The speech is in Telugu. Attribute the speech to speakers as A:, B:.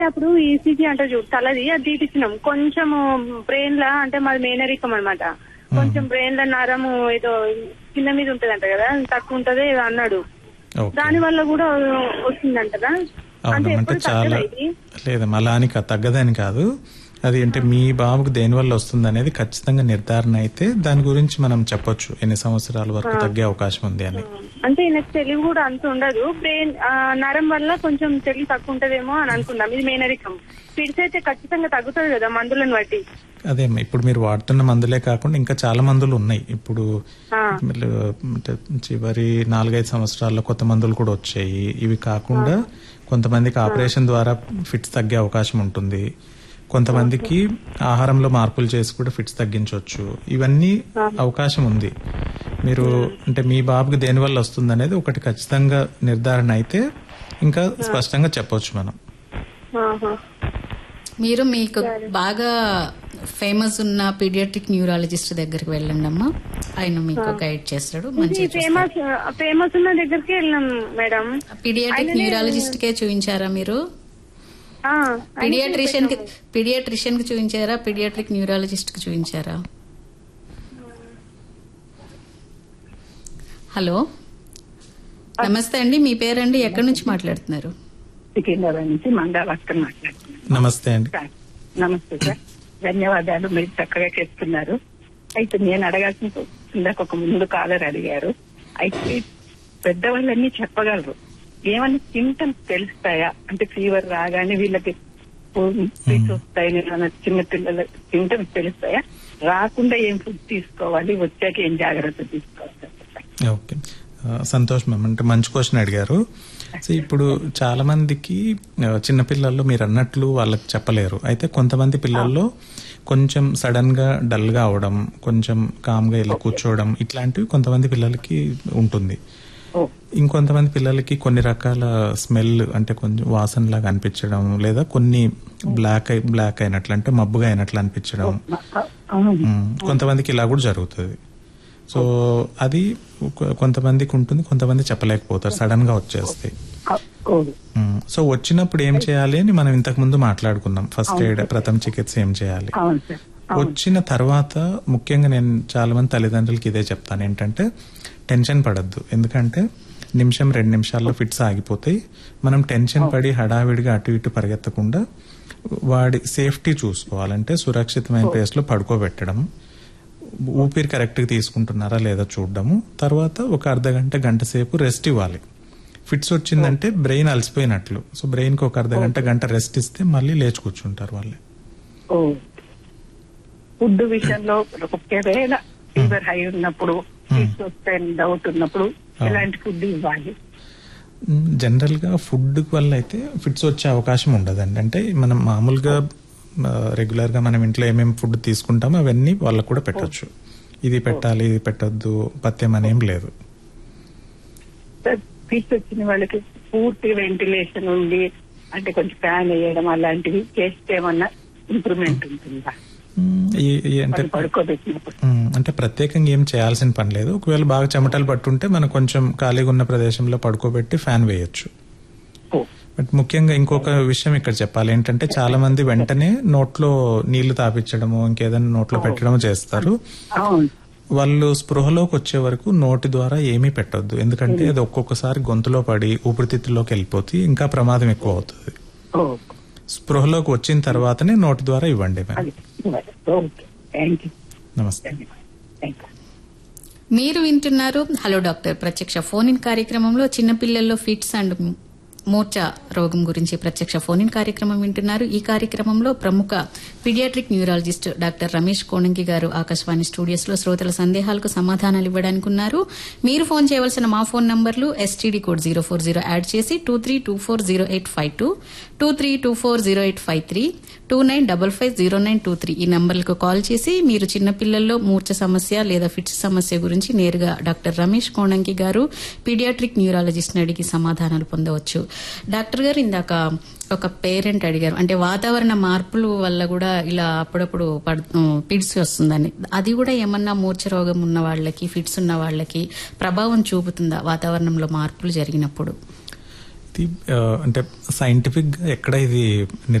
A: అప్పుడు ఈసీజీ అంటే చూడు తలది అది తీపిచ్చినాం కొంచెం బ్రెయిన్ లా అంటే మాది మేనరికం అనమాట కొంచెం బ్రెయిన్ లో నరము ఏదో కింద మీద ఉంటదంట కదా తక్కువ ఉంటది ఏదో అన్నాడు
B: ఓకే
A: దాని వల్ల కూడా వచ్చిందంటదా
B: అవును
A: అంటే
B: అంటే
A: ఎప్పుడు
B: చాలా
A: తగ్గదా ఇది
B: లేదమ్మా అలా అని కా- తగ్గదని కాదు అది అంటే మీ బాబుకు దేని వల్ల వస్తుంది అనేది ఖచ్చితంగా నిర్ధారణ అయితే దాని గురించి మనం చెప్పొచ్చు ఎన్ని సంవత్సరాల వరకు తగ్గే అవకాశం ఉంది అని
A: అంటే ఈయనకు తెలివి కూడా అంత ఉండదు బ్రెయిన్ ఆ, నరం వల్ల కొంచెం తెలివి తక్కువ ఉంటదేమో అని అనుకున్నాం ఇది మేనరికం ఫిడ్స్ అయితే ఖచ్చితంగా తగ్గుతుంది కదా మందులను బట్టి
B: అదే ఇప్పుడు మీరు వాడుతున్న మందులే కాకుండా ఇంకా చాలా మందులు ఉన్నాయి ఇప్పుడు
A: ఆ.
B: వీళ్ళు అంటే చివరి నాలుగైదు సంవత్సరాల్లో కొత్త మందులు కూడా వచ్చాయి ఇవి కాకుండా కొంతమందికి ఆపరేషన్ ద్వారా ఫిట్స్ తగ్గే అవకాశం ఉంటుంది కొంతమందికి ఆహారంలో మార్పులు చేసి కూడా ఫిట్స్ తగ్గించవచ్చు ఇవన్నీ అవకాశం ఉంది మీరు అంటే మీ బాబుకి దేనివల్ల వస్తుంది అనేది ఒకటి ఖచ్చితంగా నిర్ధారణ అయితే ఇంకా స్పష్టంగా చెప్పొచ్చు మనం
A: ఆహా.
C: మీరు మీకు బాగా ఫేమస్ ఉన్న పీడియాట్రిక్ న్యూరాలజిస్ట్ దగ్గరికి వెళ్ళండి అమ్మా ఆయన మీకు గైడ్ చేస్తాడు
A: ఇది
C: మంచి
A: ఫేమస్ ఫేమస్ ఉన్న దగ్గరికి వెళ్ళినాం మేడం
C: పీడియాట్రిక్ న్యూరాలజిస్ట్ కే చూపించారా మీరు
A: ఆ,
C: పీడియాట్రిషియన్ కి పీడియాట్రిషియన్ కి చూపించారా పీడియాట్రిక్ న్యూరాలజిస్ట్ కి చూపించారా హలో నమస్తే అండి మీ పేరండి ఎక్కడి నుంచి మాట్లాడుతున్నారు
D: సికింద్రాబాద్ నుంచి మంగళవాస్కర్ మాట్లాడుతున్నాను
B: నమస్తే అండి
D: సార్, నమస్తే సార్ ధన్యవాదాలు మీరు చక్కగా చెప్తున్నారు అయితే నేను అడగాల్సిన ఇందాక ఒక ముందు కాలర్ అడిగారు అయితే పెద్దవాళ్ళన్నీ చెప్పగలరు ఏమన్నా సింటమ్స్ తెలుస్తాయా అంటే ఫీవర్ రాగానే వీళ్ళకి ఫీట్స్ వస్తాయి ఏమన్నా చిన్న పిల్లల సింటమ్స్ తెలుస్తాయా రాకుండా ఏం ఫుడ్ తీసుకోవాలి వచ్చాక ఏం జాగ్రత్త తీసుకోవాలి సార్ చెప్పండి.
B: ఓకే ఆ, సంతోష్ మ్యామ్ అంటే మంచి క్వశ్చన్ అడిగారు సో ఇప్పుడు చాలా మందికి ఆ, చిన్న పిల్లల్లో మీరు అన్నట్లు వాళ్ళకి చెప్పలేరు అయితే కొంతమంది పిల్లల్లో కొంచెం సడన్ గా డల్ గా అవడం కొంచెం కామ్ గా ఇలా కూర్చోవడం ఇట్లాంటివి కొంతమంది పిల్లలకి ఉంటుంది
D: ఓ
B: ఇంకొంతమంది పిల్లలకి కొన్ని రకాల స్మెల్ అంటే కొంచెం వాసన లాగా అనిపించడం లేదా కొన్ని బ్లాక్ అయి బ్లాక్ అయినట్లు అంటే మబ్బుగా అయినట్లు అనిపించడం
D: అవును
B: మ్మ్. కొంతమందికి ఇలా కూడా జరుగుతుంది సో అది కొ- కొంతమందికి ఉంటుంది కొంతమంది చెప్పలేకపోతారు సడన్ గా వచ్చేస్తాయి
D: ఓ
B: మ్మ్. సో వచ్చినప్పుడు ఏం చేయాలి అని మనం ఇంతకు ముందు మాట్లాడుకున్నాం ఫస్ట్ ఎయిడ్ ప్రథమ చికిత్స ఏం చేయాలి
D: అవును సార్
B: వచ్చిన తర్వాత ముఖ్యంగా నేను చాలా మంది తల్లిదండ్రులకి ఇదే చెప్తాను ఏంటంటే టెన్షన్ పడద్దు ఎందుకంటే నిమిషం రెండు నిమిషాల్లో ఫిట్స్ ఆగిపోతాయి మనం టెన్షన్ పడి హడావిడిగా అటు ఇటు పరిగెత్తకుండా వాడి సేఫ్టీ చూసుకోవాలంటే సురక్షితమైన ప్లేస్ లో పడుకోబెట్టడం ఊపిరి కరెక్ట్ గా తీసుకుంటున్నారా లేదా చూడడము తర్వాత ఒక అర్ధ గంట గంట సేపు రెస్ట్ ఇవ్వాలి ఫిట్స్ వచ్చిందంటే బ్రెయిన్ అలసిపోయినట్లు సో బ్రెయిన్ కి ఒక అర్ధ గంట గంట రెస్ట్ ఇస్తే మళ్ళీ లేచి కూర్చుంటారు వాళ్ళే
D: ఓ ఫుడ్ విషయంలో ఒకవేళ ఫీవర్ హై ఉన్నప్పుడు తీసుకొస్తే డౌట్ ఉన్నప్పుడు ఎలాంటి ఫుడ్ ఇవ్వాలి
B: జనరల్ గా ఫుడ్ వల్ల అయితే ఫిట్స్ వచ్చే అవకాశం ఉండదండి అంటే మనం మామూలుగా రెగ్యులర్ గా మనం ఇంట్లో ఏమేమి ఫుడ్ తీసుకుంటామో అవన్నీ వాళ్ళకు కూడా పెట్టొచ్చు ఇది పెట్టాలి ఇది పెట్టొద్దు పత్యం అనేం లేదు
D: ఫీట్స్ వచ్చిన వాళ్ళకి పూర్తి వెంటిలేషన్ ఉండి అంటే కొంచెం ఫ్యాన్ వేయడం అలాంటివి చేస్తే ఏమన్నా ఇంప్రూవ్మెంట్ ఉంటుందా
B: మ్, ఈ- ఈ అంటే
D: వాళ్ళు పడుకోబెట్టినప్పుడు
B: మ్, అంటే ప్రత్యేకంగా ఏం చేయాల్సిన పని లేదు ఒకవేళ బాగా చెమటలు పట్టుంటే మనం కొంచెం ఖాళీగా ఉన్న ప్రదేశంలో పడుకోబెట్టి ఫ్యాన్ వేయొచ్చు
D: ఓ
B: బట్ ముఖ్యంగా ఇంకొక విషయం ఇక్కడ చెప్పాలి ఏంటంటే చాలా మంది వెంటనే నోట్లో నీళ్లు తాపించడము ఇంకేదైనా నోట్లో పెట్టడము చేస్తారు
D: అవును
B: వాళ్ళు స్పృహలోకి వచ్చే వరకు నోటి ద్వారా ఏమీ పెట్టొద్దు ఎందుకంటే అది ఒక్కొక్కసారి గొంతులో పడి ఊపిరితిత్తులోకి వెళ్ళిపోతే ఇంకా ప్రమాదం ఎక్కువ అవుతుంది
D: ఓ
B: స్పృహలోకి వచ్చిన తర్వాతనే నోటి ద్వారా ఇవ్వండి మేడం.
D: అది ఓకే థ్యాంక్ యూ
B: నమస్తే
D: ధన్యవాదాలు థ్యాంక్ యూ
C: మీరు వింటున్నారు హలో డాక్టర్ ప్రత్యక్ష ఫోన్ ఇన్ కార్యక్రమంలో చిన్నపిల్లల్లో ఫిట్స్ అండ్ మూర్ఛ రోగం గురించి ప్రత్యక్ష ఫోన్ ఇన్ కార్యక్రమం వింటున్నారు ఈ కార్యక్రమంలో ప్రముఖ paediatric neurologist doctor Ramesh Konanki గారు ఆకాశవాణి స్టూడియోస్ లో శ్రోతల సందేహాలకు సమాధానాలు ఇవ్వడానికి ఉన్నారు మీరు ఫోన్ చేయవలసిన మా ఫోన్ నంబర్లు STD code zero four zero add చేసి two three two four zero eight five two two three two four zero eight five three two nine double five zero nine two three ఈ నంబర్లకు కాల్ చేసి మీరు చిన్నపిల్లల్లో మూర్ఛ సమస్య లేదా ఫిట్స్ సమస్య గురించి నేరుగా డాక్టర్ రమేష్ కోణంకి గారు పీడియాట్రిక్ న్యూరాలజిస్ట్ అడిగి సమాధానాలు పొందవచ్చు డాక్టర్ గారు ఇందాక ఒక పేరెంట్ అడిగారు అంటే వాతావరణ మార్పుల వల్ల కూడా ఇలా అప్పుడప్పుడు ఫిట్స్ వస్తుందని అది కూడా ఏమన్నా మూర్ఛ రోగం ఉన్న వాళ్ళకి ఫిట్స్ ఉన్న వాళ్ళకి ప్రభావం చూపుతుందా వాతావరణంలో మార్పులు జరిగినప్పుడు
B: ఇది, ఆ, అంటే సైంటిఫిక్ గా ఎక్కడ ఇది